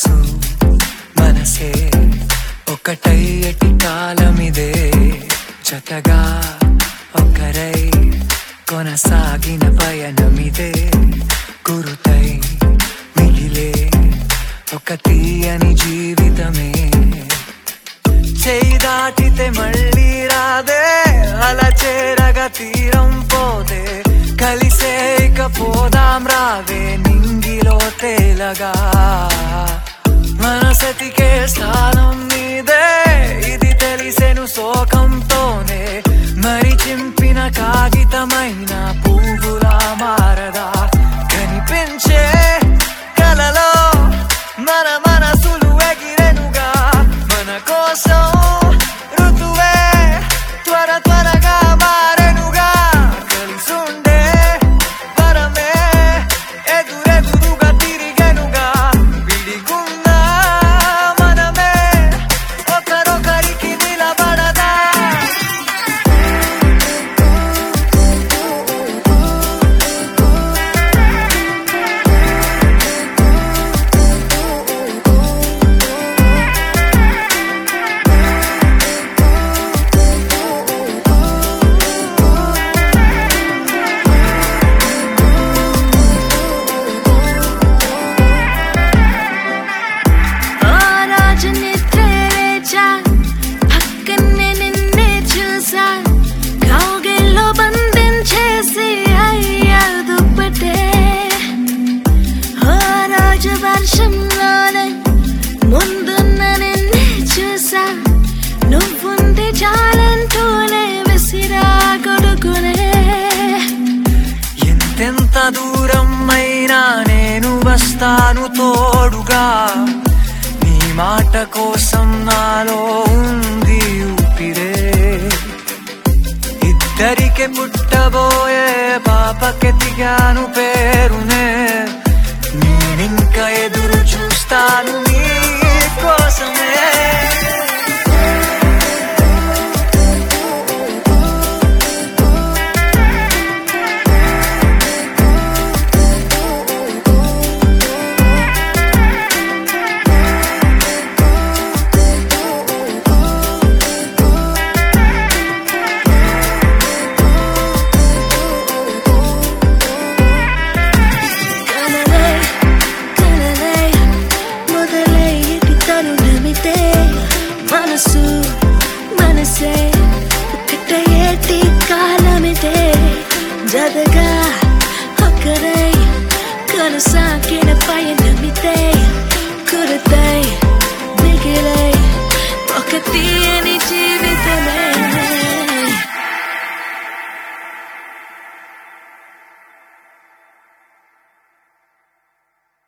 మనసు మనసే ఒకటయ్యటి కాలమిదే జతగా ఒకరై కొనసాగిన పయనమిదే గురుతై మిగిలే ఒక తీయని జీవితమే చేయి దాటితే మళ్ళీ రాదే అలా చేరగా తీరం పోదే కలిసే ఇక పోదాం రావే నింగిలో తేలగా మనసతికే స్థానం మీదే ఇది తెలిసెను శోకంతోనే మరి చింపిన కాగితమైన పువ్వులా మారదా కనిపించే కలలో మన మనసులు ఎగిరెనుగా మన కోసం ఋతువే త్వర త్వరగా మారెనుగా కలిసుండే వరమే ఎదురెదురుగా తిరిగెనుగా విడిగున్న మనమే ఒకరొకరికి నిలబడదా ఓ రాజు నిద్రేచా పక్కనే నిన్నే చూసా కౌగిల్లో బంధించేసి అయ్యా దుప్పటే ఓ రాజు వర్షంలోనే ముందున్న నిన్నే చూసా నువ్వుంది చాలంటూనే విసిరా కొడుకునే ఎంతెంత దూరం అయినా నేను వస్తాను తోడుగా నీ మాట కోసం నాలో ఉంది ఊపిరే ఇద్దరికి పుట్టబోయే పాపకెతిగాను పేరునే నేనింక ఎదురు చూస్తాను నీ కోసమే కనలే కనలే మొదలయ్యేటి తరుణమిదే మనసు మనసే ఒకటయ్యేటి కాలమిదే జదగా ఒకరై కొనసాగిన పయనమిదే కురుతై మిగిలై ఒక తీయని జీవితమే